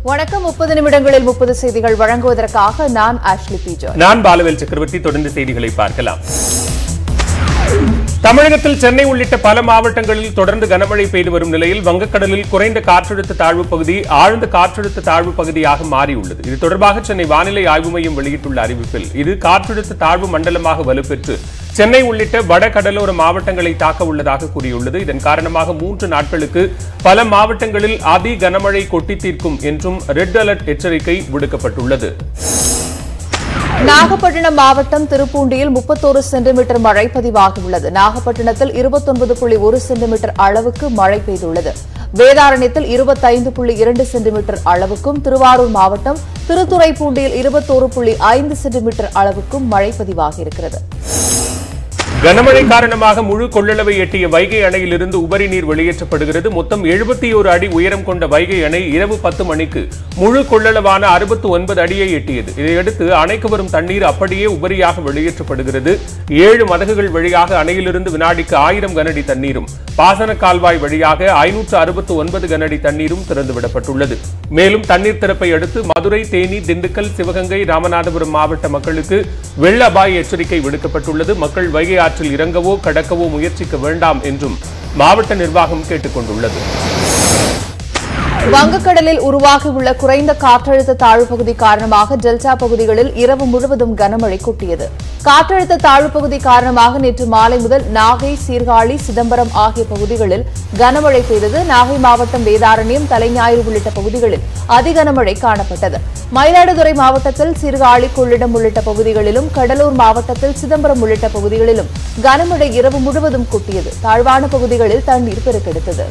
வணக்கம் முப்பது நிமிடங்களில் முப்பது செய்திகள் வழங்குவதற்காக நான் ஆஷ்லி பீஜர் நான் பாலவேல் சக்கரவர்த்தி தொடர்ந்து செய்திகளை பார்க்கலாம் தமிழகத்தில் சென்னை உள்ளிட்ட பல மாவட்டங்களில் தொடர்ந்து கனமழை பெய்து வரும் நிலையில் வங்கக்கடலில் குறைந்த காற்றழுத்த தாழ்வு பகுதி ஆழ்ந்த காற்றழுத்த தாழ்வு பகுதியாக மாறியுள்ளது இது தொடர்பாக சென்னை வானிலை ஆய்வு மையம் வெளியிட்டுள்ள அறிவிப்பில் இது காற்றழுத்த தாழ்வு மண்டலமாக வலுப்பெற்று சென்னை உள்ளிட்ட வட கடலோர மாவட்டங்களை தாக்க உள்ளதாக கூறியுள்ளது இதன் காரணமாக மூன்று நாட்களுக்கு பல மாவட்டங்களில் அதி கனமழை கொட்டி தீர்க்கும் என்றும் ரெட் அலர்ட் எச்சரிக்கை விடுக்கப்பட்டுள்ளது நாகப்பட்டினம் மாவட்டம் திருப்பூண்டியில் முப்பத்தோரு சென்டிமீட்டர் மழை பதிவாகியுள்ளது நாகப்பட்டினத்தில் இருபத்தொன்பது புள்ளி ஒரு சென்டிமீட்டர் அளவுக்கு மழை பெய்துள்ளது வேதாரண்யத்தில் இருபத்தைந்து புள்ளி இரண்டு சென்டிமீட்டர் அளவுக்கும் திருவாரூர் மாவட்டம் திருத்துறைப்பூண்டியில் இருபத்தோரு புள்ளி ஐந்து சென்டிமீட்டர் அளவுக்கும் மழை பதிவாகியிருக்கிறது கனமழை காரணமாக முழு கொள்ளளவை எட்டிய வைகை அணையிலிருந்து உபரி நீர் வெளியேற்றப்படுகிறது மொத்தம் எழுபத்தி ஒரு அடி உயரம் கொண்ட வைகை அணை இரவு பத்து மணிக்கு முழு கொள்ளளவான அறுபத்து ஒன்பது அடியை எட்டியது இதையடுத்து அணைக்கு வரும் தண்ணீர் அப்படியே உபரியாக வெளியேற்றப்படுகிறது ஏழு மதகுகள் வழியாக அணையிலிருந்து வினாடிக்கு ஆயிரம் கனஅடி தண்ணீரும் பாசன கால்வாய் வழியாக ஐநூற்று அறுபத்து ஒன்பது கனஅடி தண்ணீரும் திறந்துவிடப்பட்டுள்ளது மேலும் தண்ணீர் திறப்பை அடுத்து மதுரை தேனி திண்டுக்கல் சிவகங்கை ராமநாதபுரம் மாவட்ட மக்களுக்கு வெள்ள அபாய எச்சரிக்கை விடுக்கப்பட்டுள்ளது மக்கள் வைகை ஆற்றில் இறங்கவோ கடக்கவோ முயற்சிக்க வேண்டாம் என்றும் மாவட்ட நிர்வாகம் கேட்டுக் கொண்டுள்ளது வங்கக்கடலில் உருவாகியுள்ள குறைந்த காற்றழுத்த தாழ்வு பகுதி காரணமாக டெல்டா பகுதிகளில் இரவு முழுவதும் கனமழை கொட்டியது காற்றழுத்த தாழ்வு பகுதி காரணமாக நேற்று மாலை முதல் நாகை சீர்காழி சிதம்பரம் ஆகிய பகுதிகளில் கனமழை பெய்தது நாகை மாவட்டம் வேதாரண்யம் தலைஞாயிறு உள்ளிட்ட பகுதிகளில் அதிகனமழை காணப்பட்டது மயிலாடுதுறை மாவட்டத்தில் சீர்காழி கொள்ளிடம் உள்ளிட்ட பகுதிகளிலும் கடலூர் மாவட்டத்தில் சிதம்பரம் உள்ளிட்ட பகுதிகளிலும் கனமழை இரவு முழுவதும் கொட்டியது தாழ்வான பகுதிகளில் தண்ணீர் பெருக்கெடுத்தது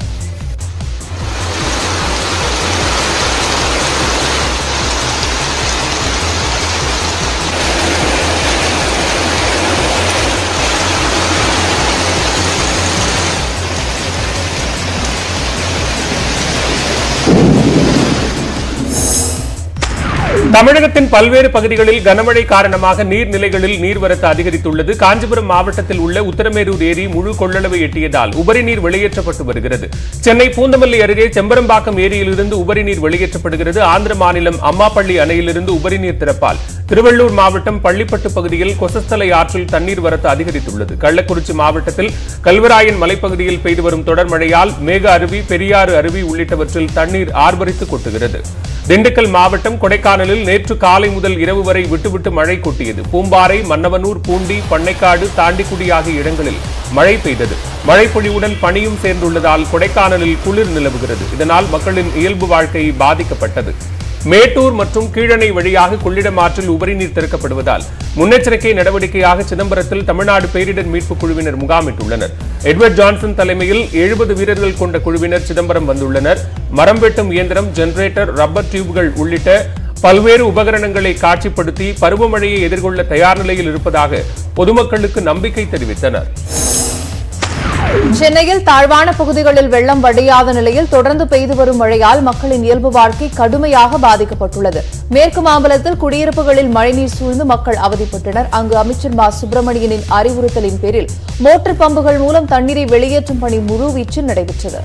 தமிழகத்தின் பல்வேறு பகுதிகளில் கனமழை காரணமாக நீர்நிலைகளில் நீர்வரத்து அதிகரித்துள்ளது காஞ்சிபுரம் மாவட்டத்தில் உள்ள உத்தரமேரூர் ஏரி முழு கொள்ளளவை எட்டியதால் உபரி நீர் வெளியேற்றப்பட்டு வருகிறது சென்னை பூந்தமல்லி அருகே செம்பரம்பாக்கம் ஏரியிலிருந்து உபரி நீர் வெளியேற்றப்படுகிறது ஆந்திர மாநிலம் அம்மாப்பள்ளி அணையிலிருந்து உபரி நீர் திறப்பால் திருவள்ளூர் மாவட்டம் பள்ளிப்பட்டு பகுதியில் கொசஸ்தலை ஆற்றில் தண்ணீர் வரத்து அதிகரித்துள்ளது கள்ளக்குறிச்சி மாவட்டத்தில் கல்வராயன் மலைப்பகுதியில் பெய்து வரும் தொடர் மழையால் மேக அருவி பெரியாறு அருவி உள்ளிட்டவற்றில் தண்ணீர் ஆர்ப்பரித்து கொட்டுகிறது திண்டுக்கல் மாவட்டம் கொடைக்கானலில் நேற்று காலை முதல் இரவு வரை விட்டுவிட்டு மழை கொட்டியது பூம்பாறை மன்னவனூர் பூண்டி பண்ணைக்காடு தாண்டிக்குடி ஆகிய இடங்களில் மழை பெய்தது மழை பொழிவுடன் பனியும் சேர்ந்துள்ளதால் கொடைக்கானலில் குளிர் நிலவுகிறது இதனால் மக்களின் இயல்பு வாழ்க்கை பாதிக்கப்பட்டது மேட்டூர் மற்றும் கீழணை வழியாக கொள்ளிடம் ஆற்றில் உபரி நீர் திறக்கப்படுவதால் முன்னெச்சரிக்கை நடவடிக்கையாக சிதம்பரத்தில் தமிழ்நாடு பேரிடர் மீட்புக் குழுவினர் முகாமிட்டுள்ளனர் எட்வர்ட் ஜான்சன் தலைமையில் எழுபது வீரர்கள் கொண்ட குழுவினர் சிதம்பரம் வந்துள்ளனர் மரம் வெட்டும் இயந்திரம் ஜெனரேட்டர் ரப்பர் டியூப்கள் உள்ளிட்ட பல்வேறு உபகரணங்களை காட்சிப்படுத்தி பருவமழையை எதிர்கொள்ள தயார் நிலையில் இருப்பதாக பொதுமக்களுக்கு நம்பிக்கை தெரிவித்தனர் சென்னையில் தாழ்வான பகுதிகளில் வெள்ளம் வடியாத நிலையில் தொடர்ந்து பெய்து வரும் மழையால் மக்களின் இயல்பு வாழ்க்கை கடுமையாக பாதிக்கப்பட்டுள்ளது மேற்கு மாம்பலத்தில் குடியிருப்புகளில் மழைநீர் சூழ்ந்து மக்கள் அவதிப்பட்டனர் அங்கு அமைச்சர் மா சுப்பிரமணியனின் அறிவுறுத்தலின் பேரில் மோட்டார் பம்புகள் மூலம் தண்ணீரை வெளியேற்றும் பணி முழுவீச்சில் நடைபெற்றது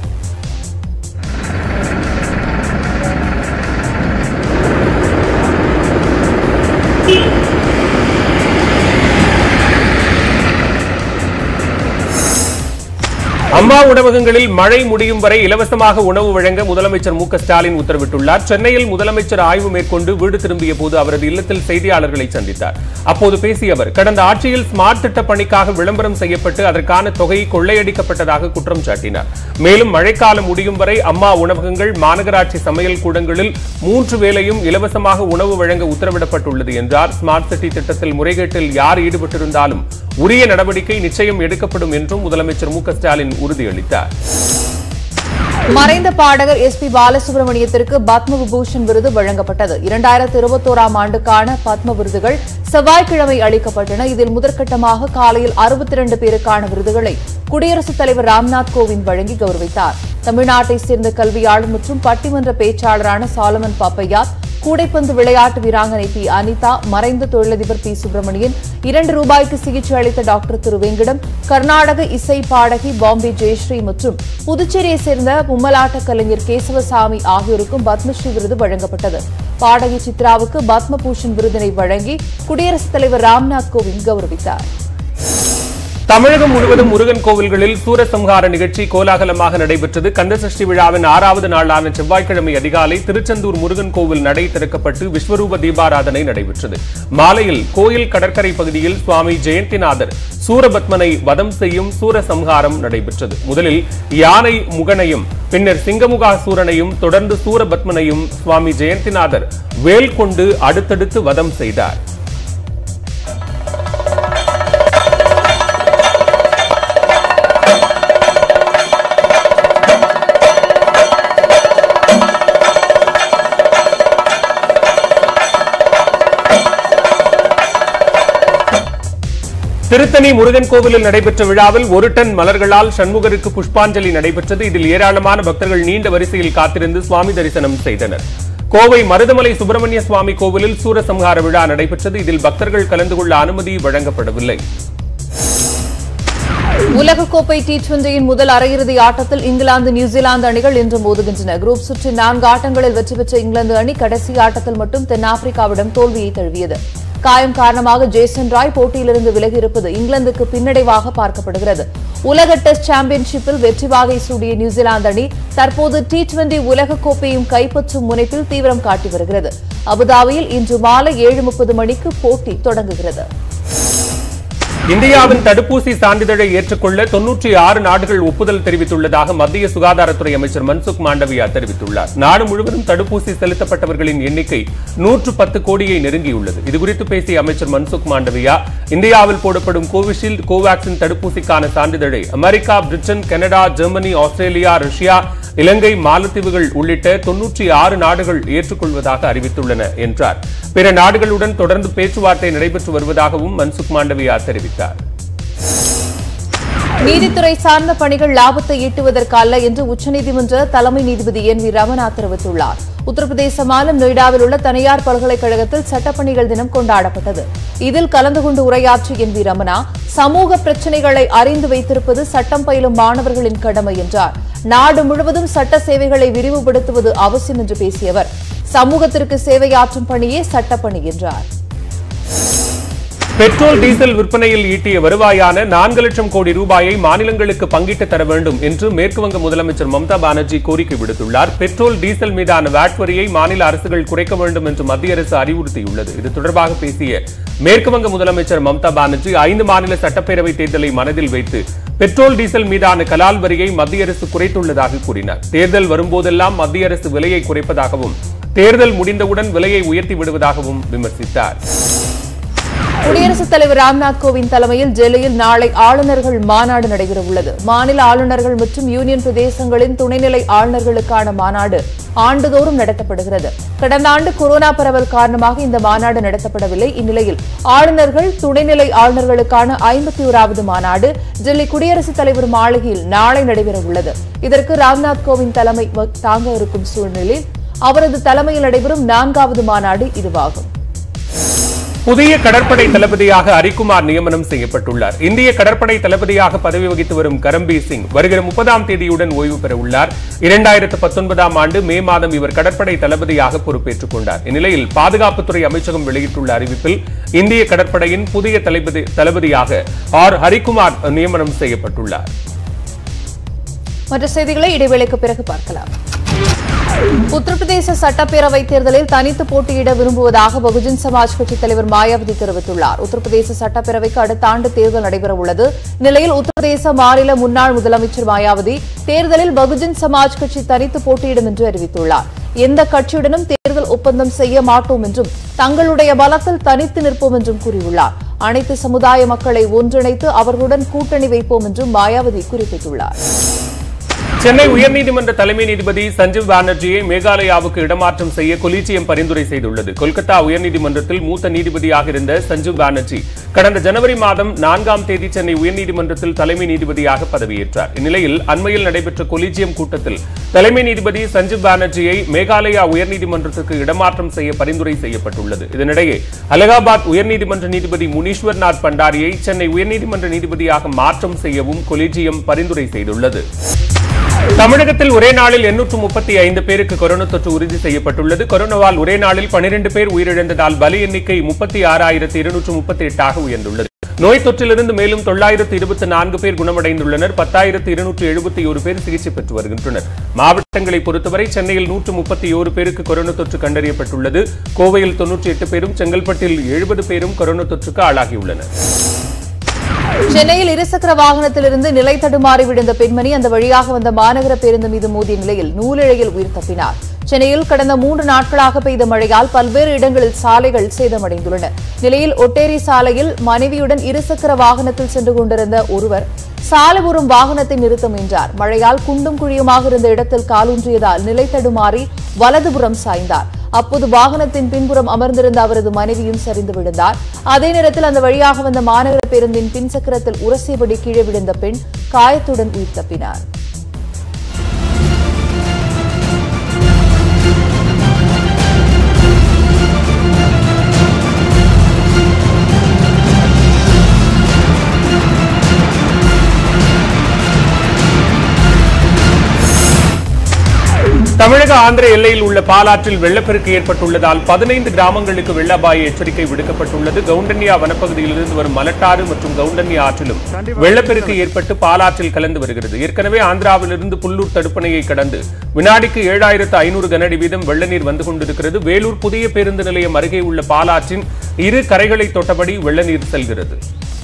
அம்மா உணவகங்களில் மழை முடியும் வரை இலவசமாக உணவு வழங்க முதலமைச்சர் மு க ஸ்டாலின் உத்தரவிட்டுள்ளார் சென்னையில் முதலமைச்சர் ஆய்வு மேற்கொண்டு வீடு திரும்பிய போது அவரது இல்லத்தில் செய்தியாளர்களை சந்தித்தார் அப்போது பேசிய அவர் கடந்த ஆட்சியில் ஸ்மார்ட் திட்ட பணிக்காக விளம்பரம் செய்யப்பட்டு அதற்கான தொகை கொள்ளையடிக்கப்பட்டதாக குற்றம் சாட்டினார் மேலும் மழைக்காலம் முடியும் வரை அம்மா உணவகங்கள் மாநகராட்சி சமையல் கூடங்களில் மூன்று வேளையும் இலவசமாக உணவு வழங்க உத்தரவிடப்பட்டுள்ளது என்றார் ஸ்மார்ட் சிட்டி திட்டத்தில் முறைகேட்டில் யார் ஈடுபட்டிருந்தாலும் உரிய நடவடிக்கை நிச்சயம் எடுக்கப்படும் என்றும் முதலமைச்சர் மு க ஸ்டாலின் உறுதியளித்தார் மறைந்த பாடகர் எஸ் பி பாலசுப்ரமணியத்திற்கு பத்ம விபூஷன் விருது வழங்கப்பட்டது இரண்டாயிரத்து இருபத்தோராம் ஆண்டுக்கான பத்ம விருதுகள் செவ்வாய்க்கிழமை அளிக்கப்பட்டன இதில் முதற்கட்டமாக காலையில் அறுபத்தி இரண்டு பேருக்கான விருதுகளை குடியரசுத் தலைவர் ராம்நாத் கோவிந்த் வழங்கி கௌரவித்தார் தமிழ்நாட்டைச் சேர்ந்த கல்வியாளர் மற்றும் பட்டிமன்ற பேச்சாளரான சாலமன் பாப்பையா கூடைப்பந்து விளையாட்டு வீராங்கனை பி அனிதா மறைந்த தொழிலதிபர் பி சுப்பிரமணியன் இரண்டு ரூபாய்க்கு சிகிச்சை அளித்த டாக்டர் திரு வெங்கடம் கர்நாடக இசை பாடகி பாம்பே ஜெயஸ்ரீ மற்றும் புதுச்சேரியை சேர்ந்த மும்மலாட்ட கலைஞர் கேசவசாமி ஆகியோருக்கும் பத்மஸ்ரீ விருது வழங்கப்பட்டது பாடகி சித்ராவுக்கு பத்மபூஷன் விருதினை வழங்கி குடியரசுத் தலைவர் ராம்நாத் கோவிந்த் கௌரவித்தார் தமிழகம் முழுவதும் முருகன் கோவில்களில் சூரசம்ஹார நிகழ்ச்சி கோலாகலமாக நடைபெற்றது கந்தசஷ்டி விழாவின் ஆறாவது நாளான செவ்வாய்க்கிழமை அதிகாலை திருச்செந்தூர் முருகன் கோவில் நடை திறக்கப்பட்டு விஸ்வரூப தீபாராதனை நடைபெற்றது மாலையில் கோயில் கடற்கரை பகுதியில் சுவாமி ஜெயந்திநாதர் சூரபத்மனை வதம் செய்யும் சூரசம்ஹாரம் நடைபெற்றது முதலில் யானை முகனையும் பின்னர் சிங்கமுகாசூரனையும் தொடர்ந்து சூரபத்மனையும் சுவாமி ஜெயந்திநாதர் வேல் கொண்டு அடுத்தடுத்து வதம் செய்தார் திருத்தணி முருகன் கோவிலில் நடைபெற்ற விழாவில் ஒரு டன் மலர்களால் சண்முகருக்கு புஷ்பாஞ்சலி நடைபெற்றது இதில் ஏராளமான பக்தர்கள் நீண்ட வரிசையில் காத்திருந்து சுவாமி தரிசனம் செய்தனர் கோவை மருதமலை சுப்பிரமணிய சுவாமி கோவிலில் சூரசம்ஹார விழா நடைபெற்றது இதில் பக்தர்கள் கலந்து கொள்ள அனுமதி வழங்கப்படவில்லை உலகக்கோப்பை டி டுவெண்டியின் முதல் அரையிறுதி ஆட்டத்தில் இங்கிலாந்து நியூசிலாந்து அணிகள் இன்று மோதுகின்றன குரூப் சுற்றின் நான்கு ஆட்டங்களில் வெற்றி பெற்ற இங்கிலாந்து அணி கடைசி ஆட்டத்தில் மட்டும் தென்னாப்பிரிக்காவிடம் தோல்வியை தழுவியது காயம் காரணமாக ஜேசன் ராய் போட்டியிலிருந்து விலகியிருப்பது இங்கிலாந்துக்கு பின்னடைவாக பார்க்கப்படுகிறது உலக டெஸ்ட் சாம்பியன்ஷிப்பில் வெற்றி வாகை சூடிய நியூசிலாந்து அணி தற்போது டி டுவெண்டி உலகக்கோப்பையும் கைப்பற்றும் முனைப்பில் தீவிரம் காட்டி வருகிறது அபுதாபியில் இன்று மாலை ஏழு முப்பது மணிக்கு போட்டி தொடங்குகிறது இந்தியாவின் தடுப்பூசி சான்றிதழை ஏற்றுக்கொள்ள தொன்னூற்றி ஆறு நாடுகள் ஒப்புதல் தெரிவித்துள்ளதாக மத்திய சுகாதாரத்துறை அமைச்சர் மன்சுக் மாண்டவியா தெரிவித்துள்ளார் நாடு முழுவதும் தடுப்பூசி செலுத்தப்பட்டவர்களின் எண்ணிக்கை நூற்று பத்து கோடியை நெருங்கியுள்ளது இதுகுறித்து பேசிய அமைச்சர் மன்சுக் மாண்டவியா இந்தியாவில் போடப்படும் கோவிஷீல்டு கோவாக்சின் தடுப்பூசிக்கான சான்றிதழை America Britain Canada Germany Australia Russia Ilangai மாலத்தீவுகள் உள்ளிட்ட தொன்னூற்றி ஆறு நாடுகள் ஏற்றுக்கொள்வதாக அறிவித்துள்ளன என்றார் பிற நாடுகளுடன் தொடர்ந்து பேச்சுவார்த்தை நடைபெற்று வருவதாகவும் மன்சுக் மாண்டவியா தெரிவித்தார் நீதித்துறை சார்ந்த பணிகள் லாபத்தை ஈட்டுவதற்கு அல்ல என்று உச்சநீதிமன்ற தலைமை நீதிபதி என் வி ரமணா தெரிவித்துள்ளார் உத்தரப்பிரதேச மாநிலம் நொய்டாவில் உள்ள தனியார் பல்கலைக்கழகத்தில் சட்டப்பணிகள் தினம் கொண்டாடப்பட்டது இதில் கலந்து கொண்டு உரையாற்றிய என் வி ரமணா சமூக பிரச்சினைகளை அறிந்து வைத்திருப்பது சட்டம் பயிலும் மாணவர்களின் கடமை என்றார் நாடு முழுவதும் சட்ட சேவைகளை விரிவுபடுத்துவது அவசியம் என்று பேசிய அவர் சமூகத்திற்கு சேவையாற்றும் பணியே சட்டப்பணி என்றார் பெட்ரோல் டீசல் விற்பனையில் ஈட்டிய வருவாயான நான்கு லட்சம் கோடி ரூபாயை மாநிலங்களுக்கு பங்கிட்டு தர வேண்டும் என்று மேற்குவங்க முதலமைச்சர் மம்தா பானர்ஜி கோரிக்கை விடுத்துள்ளார் பெட்ரோல் டீசல் மீதான வாட் வரியை மாநில அரசுகள் குறைக்க வேண்டும் என்று மத்திய அரசு அறிவுறுத்தியுள்ளது இது தொடர்பாக பேசிய மேற்குவங்க முதலமைச்சர் மம்தா பானர்ஜி ஐந்து மாநில சட்டப்பேரவை தேர்தலை மனதில் வைத்து பெட்ரோல் டீசல் மீதான கலால் வரியை மத்திய அரசு குறைத்துள்ளதாக கூறினார் தேர்தல் வரும்போதெல்லாம் மத்திய அரசு விலையை குறைப்பதாகவும் தேர்தல் முடிந்தவுடன் விலையை உயர்த்தி விடுவதாகவும் விமர்சித்தார் குடியரசுத் தலைவர் ராம்நாத் கோவிந்த் தலைமையில் டெல்லியில் நாளை ஆளுநர்கள் மாநாடு நடைபெறவுள்ளது மாநில ஆளுநர்கள் மற்றும் யூனியன் பிரதேசங்களின் துணைநிலை ஆளுநர்களுக்கான மாநாடு ஆண்டுதோறும் நடத்தப்படுகிறது கடந்த ஆண்டு கொரோனா பரவல் காரணமாக இந்த மாநாடு நடத்தப்படவில்லை இந்நிலையில் ஆளுநர்கள் துணைநிலை ஆளுநர்களுக்கான ஐம்பத்தி ஓராவது மாநாடு டெல்லி குடியரசுத் தலைவர் மாளிகையில் நாளை நடைபெறவுள்ளது இதற்கு ராம்நாத் கோவிந்த் தலைமை வ- தாங்க இருக்கும் சூழ்நிலையில் அவரது தலைமையில் நடைபெறும் நான்காவது மாநாடு இதுவாகும் புதிய கடற்படை தளபதியாக ஹரிகுமார் நியமனம் செய்யப்பட்டுள்ளார் இந்திய கடற்படை தளபதியாக பதவி வகித்து வரும் கரம்பீர் சிங் வருகிற முப்பதாம் தேதியுடன் ஓய்வு பெற உள்ளார் இரண்டாயிரத்து பத்தொன்பதாம் ஆண்டு மே மாதம் இவர் கடற்படை தளபதியாக பொறுப்பேற்றுக் கொண்டார் இந்நிலையில் பாதுகாப்புத்துறை அமைச்சகம் வெளியிட்டுள்ள அறிவிப்பில் இந்திய கடற்படையின் புதிய தளபதி தளபதியாக ஆர் ஹரிகுமார் நியமனம் செய்யப்பட்டுள்ளார் மற்ற செய்திகளை இடைவேளைக்கு பிறகு பார்க்கலாம் உத்தரப்பிரதேச சட்டப்பேரவை தேர்தலில் தனித்து போட்டியிட விரும்புவதாக பகுஜன் சமாஜ் கட்சித் தலைவர் மாயாவதி தெரிவித்துள்ளார் உத்தரப்பிரதேச சட்டப்பேரவைக்கு அடுத்த ஆண்டு தேர்தல் நடைபெற உள்ளது இந்நிலையில் உத்தரப்பிரதேச மாநில முன்னாள் முதலமைச்சர் மாயாவதி தேர்தலில் பகுஜன் சமாஜ் கட்சி தனித்து போட்டியிடும் என்று அறிவித்துள்ளார் எந்த கட்சியுடனும் தேர்தல் ஒப்பந்தம் செய்ய மாட்டோம் என்றும் தங்களுடைய பலத்தில் தனித்து நிற்போம் என்றும் கூறியுள்ளார் அனைத்து சமுதாய மக்களை ஒன்றிணைத்து அவர்களுடன் கூட்டணி வைப்போம் என்றும் மாயாவதி குறிப்பிட்டுள்ளார் சென்னை உயர்நீதிமன்ற தலைமை நீதிபதி சஞ்சீவ் பானர்ஜியை மேகாலயாவுக்கு இடமாற்றம் செய்ய கொலீஜியம் பரிந்துரை செய்துள்ளது கொல்கத்தா உயர்நீதிமன்றத்தில் மூத்த நீதிபதியாக இருந்த சஞ்சீவ் பானர்ஜி கடந்த ஜனவரி மாதம் நான்காம் தேதி சென்னை உயர்நீதிமன்றத்தில் தலைமை நீதிபதியாக பதவியேற்றார் இந்நிலையில் அண்மையில் நடைபெற்ற கொலீஜியம் கூட்டத்தில் தலைமை நீதிபதி சஞ்சீவ் பானர்ஜியை மேகாலயா உயர்நீதிமன்றத்துக்கு இடமாற்றம் செய்ய பரிந்துரை செய்யப்பட்டுள்ளது இதனிடையே அலகாபாத் உயர்நீதிமன்ற நீதிபதி முனீஸ்வர்நாத் பண்டாரியை சென்னை உயர்நீதிமன்ற நீதிபதியாக மாற்றம் செய்யவும் கொலீஜியம் பரிந்துரை செய்துள்ளது தமிழகத்தில் ஒரே நாளில் எண்ணூற்று முப்பத்தி ஐந்து பேருக்கு கொரோனா தொற்று உறுதி செய்யப்பட்டுள்ளது கொரோனாவால் ஒரே நாளில் பனிரெண்டு பேர் உயிரிழந்ததால் பலி எண்ணிக்கை முப்பத்தி ஆறாயிரத்து இருநூற்று முப்பத்தி எட்டாக உயர்ந்துள்ளது நோய் தொற்றிலிருந்து மேலும் தொள்ளாயிரத்து இருபத்தி நான்கு பேர் குணமடைந்துள்ளனர் பத்தாயிரத்து இருநூற்று எழுபத்தி ஒரு பேர் சிகிச்சை பெற்று வருகின்றனர் மாவட்டங்களை பொறுத்தவரை சென்னையில் நூற்று முப்பத்தி ஒரு பேருக்கு கொரோனா தொற்று கண்டறியப்பட்டுள்ளது கோவையில் தொன்னூற்றி எட்டு பேரும் செங்கல்பட்டில் எழுபது பேரும் கொரோனா தொற்றுக்கு ஆளாகியுள்ளனர் சென்னையில் இருசக்கர வாகனத்திலிருந்து நிலை தடுமாறி விழுந்த பெண்மணி அந்த வழியாக வந்த மாநகர பேருந்து மீது மோதிய நிலையில் நூலிழையில் உயிர் தப்பினார் சென்னையில் கடந்த மூன்று நாட்களாக பெய்த மழையால் பல்வேறு இடங்களில் சாலைகள் சேதமடைந்துள்ளன நிலையில் ஒட்டேரி சாலையில் மனைவியுடன் இருசக்கர வாகனத்தில் சென்று கொண்டிருந்த ஒருவர் சாலைபுறம் வாகனத்தை நிறுத்த முயன்றார் மழையால் குண்டும் குழியுமாக இருந்த இடத்தில் காலூன்றியதால் நிலை தடுமாறி வலதுபுறம் சாய்ந்தார் அப்போது வாகனத்தின் பின்புறம் அமர்ந்திருந்த அவரது மனைவியும் சரிந்து விழுந்தார் அதே நேரத்தில் அந்த வழியாக வந்த மாநகர பேருந்தின் பின்சக்கரத்தில் உரசியபடி கீழே விழுந்த பெண் காயத்துடன் உயிர் தப்பினார் தமிழக ஆந்திர எல்லையில் உள்ள பாலாற்றில் வெள்ளப்பெருக்கு ஏற்பட்டுள்ளதால் பதினைந்து கிராமங்களுக்கு வெள்ள அபாய எச்சரிக்கை விடுக்கப்பட்டுள்ளது கவுண்டன்யா வனப்பகுதியிலிருந்து வரும் மலட்டாறு மற்றும் கவுண்டன்யா ஆற்றிலும் வெள்ளப்பெருக்கு ஏற்பட்டு பாலாற்றில் கலந்து வருகிறது ஏற்கனவே ஆந்திராவிலிருந்து புல்லூர் தடுப்பணையை கடந்து வினாடிக்கு ஏழாயிரத்து ஐநூறு கனஅடி வீதம் வெள்ள நீர் வந்து கொண்டிருக்கிறது வேலூர் புதிய பேருந்து நிலையம் அருகே உள்ள பாலாற்றின் இரு கரைகளை தொட்டபடி வெள்ள நீர் செல்கிறது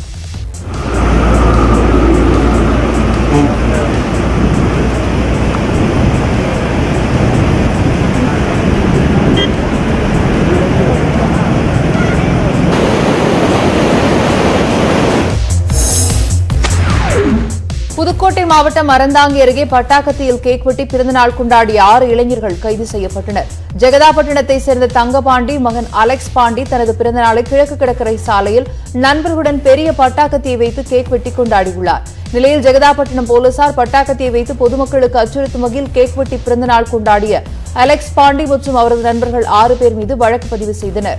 புதுக்கோட்டை மாவட்டம் அறந்தாங்கி அருகே பட்டாக்கத்தியில் கேக் வெட்டி பிறந்தநாள் கொண்டாடிய ஆறு இளைஞர்கள் கைது செய்யப்பட்டனர் ஜெகதாப்பட்டினத்தை சேர்ந்த தங்கபாண்டி மகன் அலெக்ஸ் பாண்டி தனது பிறந்தநாளை கிழக்கு கடற்கரை சாலையில் நண்பர்களுடன் பெரிய பட்டாக்கத்தியை வைத்து கேக் வெட்டி கொண்டாடியுள்ளார் நிலையில் ஜெகதாப்பட்டினம் போலீசார் பட்டாக்கத்தியை வைத்து பொதுமக்களுக்கு அச்சுறுத்தும் வகையில் கேக் வெட்டி பிறந்தநாள் கொண்டாடிய அலெக்ஸ் பாண்டி மற்றும் அவரது நண்பர்கள் ஆறு பேர் மீது வழக்கு பதிவு செய்தனர்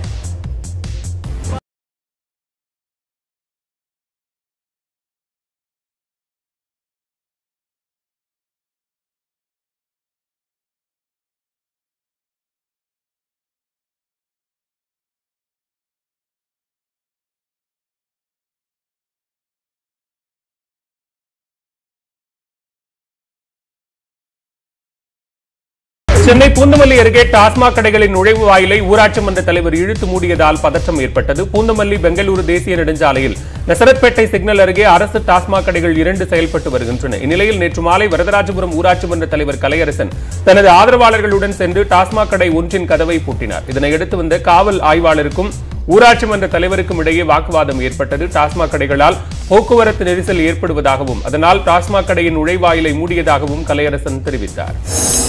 சென்னை பூந்தமல்லி அருகே டாஸ்மாக் கடைகளின் நுழைவு வாயிலை ஊராட்சி மன்ற தலைவர் இழுத்து மூடியதால் பதற்றம் ஏற்பட்டது பூந்தமல்லி பெங்களூரு தேசிய நெடுஞ்சாலையில் நசரத்பேட்டை சிக்னல் அருகே அரசு டாஸ்மாக் கடைகள் இரண்டு செயல்பட்டு வருகின்றன இந்நிலையில் நேற்று மாலை வரதராஜபுரம் ஊராட்சி மன்ற தலைவர் கலையரசன் தனது ஆதரவாளர்களுடன் சென்று டாஸ்மாக் கடை ஒன்றின் கதவை பூட்டினார் இதனையடுத்து வந்த காவல் ஆய்வாளருக்கும் ஊராட்சி மன்ற தலைவருக்கும் இடையே வாக்குவாதம் ஏற்பட்டது டாஸ்மாக் கடைகளால் போக்குவரத்து நெரிசல் ஏற்படுவதாகவும் அதனால் டாஸ்மாக் கடையின் நுழைவாயிலை மூடியதாகவும் கலையரசன் தெரிவித்தார்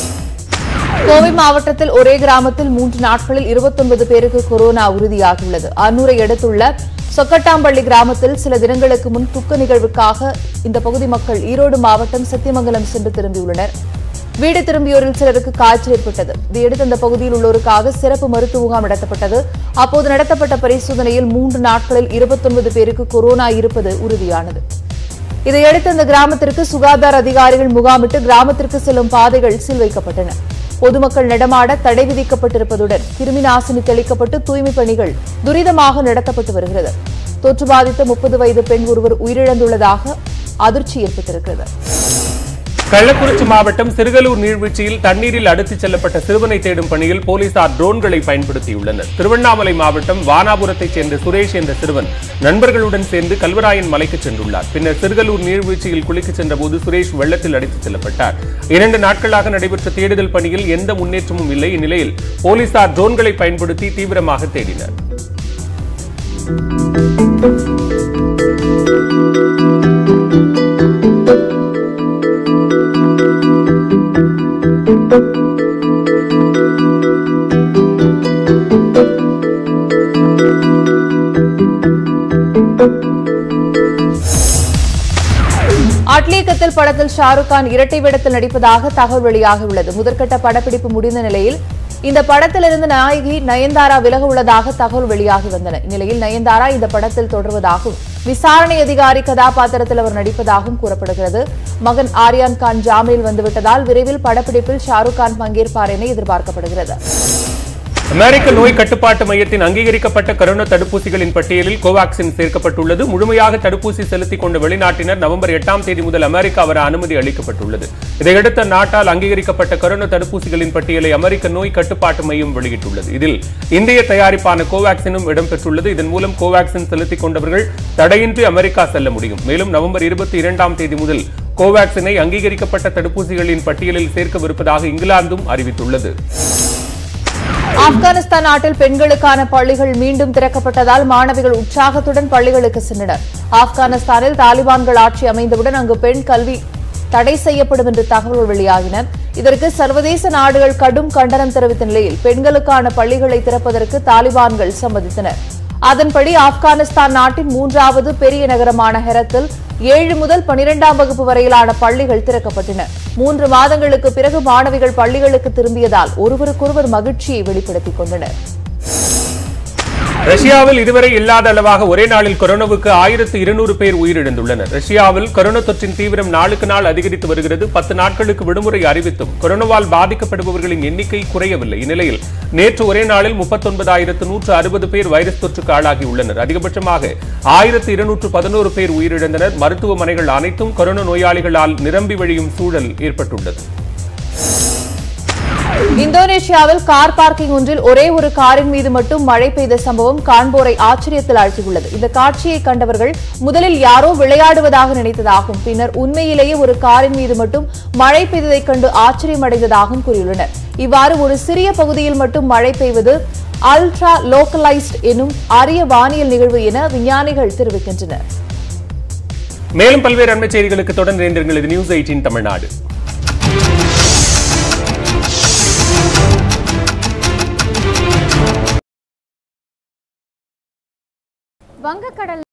கோவை மாவட்டத்தில் ஒரே கிராமத்தில் மூன்று நாட்களில் 29 பேருக்கு கொரோனா உறுதியாகியுள்ளது அன்னூரை அடுத்துள்ள சொக்கட்டாம்பள்ளி கிராமத்தில் சில தினங்களுக்கு முன் துக்க நிகழ்வுக்காக இந்த பகுதி மக்கள் ஈரோடு மாவட்டம் சத்தியமங்கலம் சென்று திரும்பியுள்ளனர் வீடு திரும்பியோரில் சிலருக்கு காய்ச்சல் ஏற்பட்டது இதையடுத்து அந்த பகுதியில் உள்ளோருக்காக சிறப்பு மருத்துவ முகாம் நடத்தப்பட்டது அப்போது நடத்தப்பட்ட பரிசோதனையில் மூன்று நாட்களில் 29 பேருக்கு கொரோனா இருப்பது உறுதியானது இதையடுத்து அந்த கிராமத்திற்கு சுகாதார அதிகாரிகள் முகாமிட்டு கிராமத்திற்கு செல்லும் பாதைகள் சீல் வைக்கப்பட்டன பொதுமக்கள் நடமாட தடை விதிக்கப்பட்டிருப்பதுடன் கிருமி நாசினி தெளிக்கப்பட்டு தூய்மை பணிகள் துரிதமாக நடத்தப்பட்டு வருகிறது தொற்று பாதித்த முப்பது வயது பெண் ஒருவர் உயிரிழந்துள்ளதாக அதிர்ச்சி ஏற்பட்டிருக்கிறது கள்ளக்குறிச்சி மாவட்டம் சிறுகலூர் நீர்வீழ்ச்சியில் தண்ணீரில் அடித்துச் செல்லப்பட்ட சிறுவனை தேடும் பணியில் போலீசார் ட்ரோன்களை பயன்படுத்தியுள்ளனர் திருவண்ணாமலை மாவட்டம் வானாபுரத்தைச் சேர்ந்த சுரேஷ் என்ற சிறுவன் நண்பர்களுடன் சேர்ந்து கல்வராயன் மலைக்கு சென்றுள்ளார் பின்னர் சிறுகலூர் நீர்வீழ்ச்சியில் குளிக்கச் சென்றபோது சுரேஷ் வெள்ளத்தில் அடித்துச் செல்லப்பட்டார் இரண்டு நாட்களாக நடைபெற்ற தேடுதல் பணியில் எந்த முன்னேற்றமும் இல்லை இந்நிலையில் போலீசார் ட்ரோன்களை பயன்படுத்தி தீவிரமாக தேடினர் அட்லீகத்தில் படத்தில் ஷாருக் கான் இரட்டை வேடத்தில் நடிப்பதாக தகவல் வெளியாகியுள்ளது முதற்கட்ட படப்பிடிப்பு முடிந்த நிலையில் இந்த படத்திலிருந்து நாயகி நயன்தாரா விலக உள்ளதாக தகவல் வெளியாகி வந்தன இந்நிலையில் நயன்தாரா இந்த படத்தில் தொடர்வதாகவும் விசாரணை அதிகாரி கதாபாத்திரத்தில் அவர் நடிப்பதாகவும் கூறப்படுகிறது மகன் ஆர்யான் கான் ஜாமீனில் வந்துவிட்டதால் விரைவில் படப்பிடிப்பில் ஷாருக் கான் பங்கேற்பார் என எதிர்பார்க்கப்படுகிறது அமெரிக்க நோய் கட்டுப்பாட்டு மையத்தின் அங்கீகரிக்கப்பட்ட கரோனா தடுப்பூசிகளின் பட்டியலில் கோவாக்சின் சேர்க்கப்பட்டுள்ளது முழுமையாக தடுப்பூசி செலுத்திக் கொண்ட வெளிநாட்டினர் நவம்பர் எட்டாம் தேதி முதல் அமெரிக்கா வர அனுமதி அளிக்கப்பட்டுள்ளது இதையடுத்து நாட்டால் அங்கீகரிக்கப்பட்ட கரோனா தடுப்பூசிகளின் பட்டியலை அமெரிக்க நோய் கட்டுப்பாட்டு மையம் வெளியிட்டுள்ளது இதில் இந்திய தயாரிப்பான கோவாக்சினும் இடம்பெற்றுள்ளது இதன் மூலம் கோவாக்சின் செலுத்திக் கொண்டவர்கள் தடையின்றி அமெரிக்கா செல்ல முடியும் மேலும் நவம்பர் இருபத்தி இரண்டாம் தேதி முதல் கோவாக்சினை அங்கீகரிக்கப்பட்ட தடுப்பூசிகளின் பட்டியலில் சேர்க்கவிருப்பதாக இங்கிலாந்தும் அறிவித்துள்ளது ஆப்கானிஸ்தான் நாட்டில் பெண்களுக்கான பள்ளிகள் மீண்டும் திறக்கப்பட்டதால் மாணவிகள் உற்சாகத்துடன் பள்ளிகளுக்கு சென்றனர் ஆப்கானிஸ்தானில் தாலிபான்கள் ஆட்சி அமைந்தவுடன் அங்கு பெண் கல்வி தடை செய்யப்படும் என்று தகவல்கள் வெளியாகின இதற்கு சர்வதேச நாடுகள் கடும் கண்டனம் தெரிவித்த நிலையில் பெண்களுக்கான பள்ளிகளை திறப்பதற்கு தாலிபான்கள் சம்மதித்தனர் அதன்படி ஆப்கானிஸ்தான் நாட்டின் மூன்றாவது பெரிய நகரமான ஹெரத்தில் ஏழு முதல் பனிரெண்டாம் வகுப்பு வரையிலான பள்ளிகள் திறக்கப்பட்டன மூன்று மாதங்களுக்கு பிறகு மாணவிகள் பள்ளிகளுக்கு திரும்பியதால் ஒருவருக்கொருவர் மகிழ்ச்சியை வெளிப்படுத்திக் கொண்டனர் ரஷ்யாவில் இதுவரை இல்லாத அளவாக ஒரே நாளில் கொரோனாவுக்கு ஆயிரத்து இருநூறு பேர் உயிரிழந்துள்ளனர் ரஷ்யாவில் கொரோனா தொற்றின் தீவிரம் நாளுக்கு நாள் அதிகரித்து வருகிறது பத்து நாட்களுக்கு விடுமுறை அறிவித்தும் கொரோனாவால் பாதிக்கப்படுபவர்களின் எண்ணிக்கை குறையவில்லை இந்நிலையில் நேற்று ஒரே நாளில் முப்பத்தொன்பதாயிரத்து நூற்று அறுபது பேர் வைரஸ் தொற்றுக்கு ஆளாகியுள்ளனர் அதிகபட்சமாக ஆயிரத்து இருநூற்று பதினோரு பேர் உயிரிழந்தனர் மருத்துவமனைகள் அனைத்தும் கொரோனா நோயாளிகளால் நிரம்பி வழியும் சூழல் ஏற்பட்டுள்ளது இந்தோனேஷியாவில் கார் பார்க்கிங் ஒன்றில் ஒரே ஒரு காரின் மீது மட்டும் மழை பெய்த சம்பவம் காண்போரை ஆச்சரியத்தில் ஆழ்த்தியுள்ளது இந்த காட்சியை கண்டவர்கள் முதலில் யாரோ விளையாடுவதாக நினைத்ததாகவும் பின்னர் உண்மையிலேயே ஒரு காரின் மீது மட்டும் மழை பெய்ததைக் கண்டு ஆச்சரியமடைந்ததாகவும் கூறியுள்ளனர் இவ்வாறு ஒரு சிறிய பகுதியில் மட்டும் மழை பெய்வது அல்ட்ரா லோக்கலைஸ்ட் எனும் அரிய வானியல் நிகழ்வு என விஞ்ஞானிகள் தெரிவிக்கின்றனர் மேலும் பல்வேறு அண்மை செய்திகளுக்கு தொடர்ந்து இணைந்திருங்கள் இது நியூஸ் எயிட்டீன் தமிழ்நாடு வங்கக்கடல்